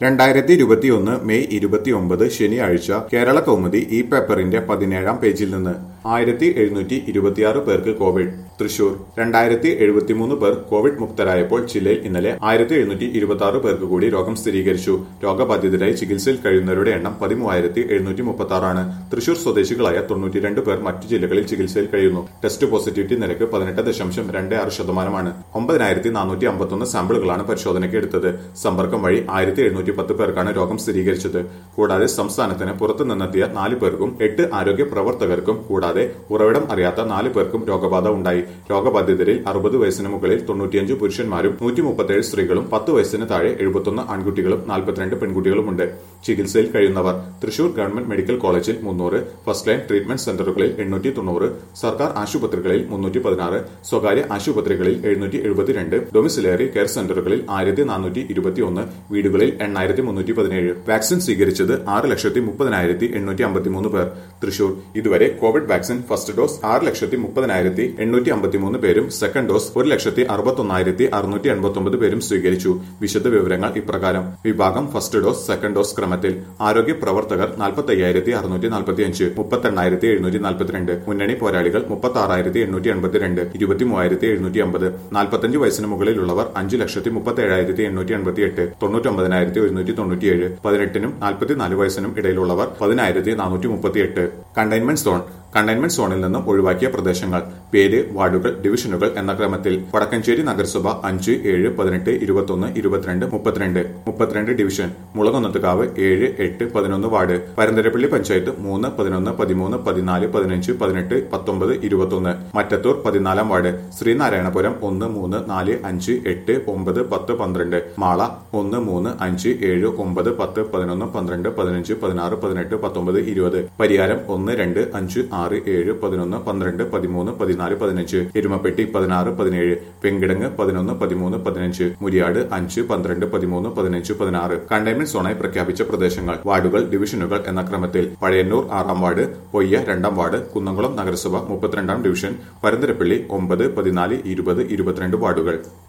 രണ്ടായിരത്തി ഇരുപത്തിയൊന്ന് മെയ് ഇരുപത്തിയൊമ്പത് ശനിയാഴ്ച കേരള കൗമുദി ഈ പേപ്പറിന്റെ പതിനേഴാം പേജിൽ നിന്ന് ആയിരത്തി എഴുന്നൂറ്റി ഇരുപത്തിയാറ് പേർക്ക് കോവിഡ് തൃശൂർ രണ്ടായിരത്തി എഴുപത്തിമൂന്ന് പേർ കോവിഡ് മുക്തരായപ്പോൾ ജില്ലയിൽ ഇന്നലെ ആയിരത്തി എഴുന്നൂറ്റി ഇരുപത്തി ആറ് പേർക്ക് കൂടി രോഗം സ്ഥിരീകരിച്ചു രോഗബാധിതരായി ചികിത്സയിൽ കഴിയുന്നവരുടെ എണ്ണം പതിമൂവായിരത്തി എഴുന്നൂറ്റി മുപ്പത്തി ആറാണ് തൃശൂർ സ്വദേശികളായ തൊണ്ണൂറ്റിരണ്ട് പേർ മറ്റു ജില്ലകളിൽ ചികിത്സയിൽ കഴിയുന്നു ടെസ്റ്റ് പോസിറ്റിവിറ്റി നിരക്ക് പതിനെട്ട് ദശാംശം രണ്ട് ആറ് ശതമാനമാണ് ഒമ്പതിനായിരത്തി നാനൂറ്റി അമ്പത്തൊന്ന് സാമ്പിളുകളാണ് പരിശോധനയ്ക്ക് എടുത്തത് സമ്പർക്കം വഴി ആയിരത്തി എഴുന്നൂറ്റി പത്ത് പേർക്കാണ് രോഗം സ്ഥിരീകരിച്ചത് കൂടാതെ സംസ്ഥാനത്തിന് പുറത്തു നിന്നെത്തിയ നാല് പേർക്കും എട്ട് ആരോഗ്യ പ്രവർത്തകർക്കും കൂടാതെ ഉറവിടം അറിയാത്ത നാല് പേർക്കും രോഗബാധ ഉണ്ടായി രോഗബാധിതരിൽ അറുപത് വയസ്സിന് മുകളിൽ തൊണ്ണൂറ്റിയഞ്ച് പുരുഷന്മാരും നൂറ്റി മുപ്പത്തേഴ് സ്ത്രീകളും പത്ത് വയസ്സിന് താഴെ എഴുപത്തൊന്ന് ആൺകുട്ടികളും നാൽപ്പത്തിരണ്ട് പെൺകുട്ടികളുമുണ്ട് ചികിത്സയിൽ കഴിയുന്നവർ തൃശൂർ ഗവൺമെന്റ് മെഡിക്കൽ കോളേജിൽ മുന്നൂറ് ഫസ്റ്റ് ലൈൻ ട്രീറ്റ്മെന്റ് സെന്ററുകളിൽ എണ്ണൂറ്റി തൊണ്ണൂറ് സർക്കാർ ആശുപത്രികളിൽ മുന്നൂറ്റി പതിനാറ് സ്വകാര്യ ആശുപത്രികളിൽ എഴുന്നൂറ്റി എഴുപത്തിരണ്ട് ഡൊമിസിലറി കെയർ സെന്ററുകളിൽ ആയിരത്തി നാനൂറ്റി ഇരുപത്തിയൊന്ന് വീടുകളിൽ എണ്ണായിരത്തി മുന്നൂറ്റി പതിനേഴ് വാക്സിൻ സ്വീകരിച്ചത് ആറ് ലക്ഷത്തി മുപ്പതിനായിരത്തി എണ്ണൂറ്റി അമ്പത്തിമൂന്ന് പേർ തൃശൂർ ഇതുവരെ കോവിഡ് വാക്സിൻ ഫസ്റ്റ് ഡോസ് ആറ് ലക്ഷത്തി മുപ്പതിനായിരത്തി എണ്ണൂറ്റി അമ്പത്തിമൂന്ന് പേരും സെക്കൻഡ് ഡോസ് ഒരു ലക്ഷത്തി അറുപത്തൊന്നായിരത്തി അറുന്നൂറ്റി എൺപത്തൊമ്പത് പേരും സ്വീകരിച്ചു വിശദ വിവരങ്ങൾ ഇപ്രകാരം വിഭാഗം ഫസ്റ്റ് ഡോസ് സെക്കൻഡ് ഡോസ് ക്രമത്തിൽ ആരോഗ്യ പ്രവർത്തകർ നാൽപ്പത്തി അയ്യായിരത്തി അറുന്നൂറ്റി നാൽപ്പത്തിയഞ്ച് മുപ്പത്തെണ്ണായിരത്തി എഴുന്നൂറ്റി നാൽപ്പത്തിരണ്ട് മുന്നണി പോരാളികൾ മുപ്പത്തി ആറായിരത്തി എണ്ണൂറ്റി എൺപത്തിരണ്ട് ഇരുപത്തി മൂവായിരത്തി എഴുന്നൂറ്റി അമ്പത് നാൽപ്പത്തഞ്ച് വയസ്സിന് മുകളിലുള്ളവർ അഞ്ച് ലക്ഷത്തി മുപ്പത്തി ഏഴായിരത്തി എണ്ണൂറ്റി എൺപത്തി എട്ട് തൊണ്ണൂറ്റൊമ്പതിനായിരത്തി ഒരുന്നൂറ്റി തൊണ്ണൂറ്റിയേഴ് പതിനെട്ടിനും നാൽപ്പത്തിനാല് വയസ്സിനും ഇടയിലുള്ളവർ പതിനായിരത്തി നാനൂറ്റി മുപ്പത്തിയെട്ട് കണ്ടെയ്ൻമെന്റ് സോൺ കണ്ടെയ്ൻമെന്റ് സോണിൽ നിന്നും ഒഴിവാക്കിയ പ്രദേശങ്ങൾ പേര് വാർഡുകൾ ഡിവിഷനുകൾ എന്ന ക്രമത്തിൽ വടക്കഞ്ചേരി നഗരസഭ അഞ്ച് ഏഴ് പതിനെട്ട് ഇരുപത്തൊന്ന് ഇരുപത്തിരണ്ട് മുപ്പത്തിരണ്ട് മുപ്പത്തിരണ്ട് ഡിവിഷൻ മുളകുന്നത്തുകാവ് ഏഴ് എട്ട് പതിനൊന്ന് വാർഡ് പരന്തരപ്പള്ളി പഞ്ചായത്ത് മൂന്ന് പതിനൊന്ന് പതിമൂന്ന് പതിനാല് പതിനഞ്ച് പതിനെട്ട് പത്തൊമ്പത് ഇരുപത്തൊന്ന് മറ്റത്തൂർ പതിനാലാം വാർഡ് ശ്രീനാരായണപുരം ഒന്ന് മൂന്ന് നാല് അഞ്ച് എട്ട് ഒമ്പത് പത്ത് പന്ത്രണ്ട് മാള ഒന്ന് മൂന്ന് അഞ്ച് ഏഴ് ഒമ്പത് പത്ത് പതിനൊന്ന് പന്ത്രണ്ട് പതിനഞ്ച് പതിനാറ് പതിനെട്ട് പത്തൊമ്പത് ഇരുപത് പരിയാരം ഒന്ന് രണ്ട് അഞ്ച് ആറ് ഏഴ് പതിനൊന്ന് പന്ത്രണ്ട് പതിമൂന്ന് പതിനാല് പതിനഞ്ച് എരുമപ്പെട്ടി പതിനാറ് പതിനേഴ് വെങ്കിടങ്ങ് പതിനൊന്ന് പതിമൂന്ന് പതിനഞ്ച് മുരിയാട് അഞ്ച് പന്ത്രണ്ട് പതിമൂന്ന് പതിനഞ്ച് പതിനാറ് കണ്ടെയ്ൻമെന്റ് സോണായി പ്രഖ്യാപിച്ച പ്രദേശങ്ങൾ വാർഡുകൾ ഡിവിഷനുകൾ എന്ന ക്രമത്തിൽ പഴയന്നൂർ ആറാം വാർഡ് പൊയ്യ രണ്ടാം വാർഡ് കുന്നംകുളം നഗരസഭ മുപ്പത്തിരണ്ടാം ഡിവിഷൻ പരന്തരപ്പള്ളി ഒമ്പത് പതിനാല് ഇരുപത് ഇരുപത്തിരണ്ട് വാർഡുകൾ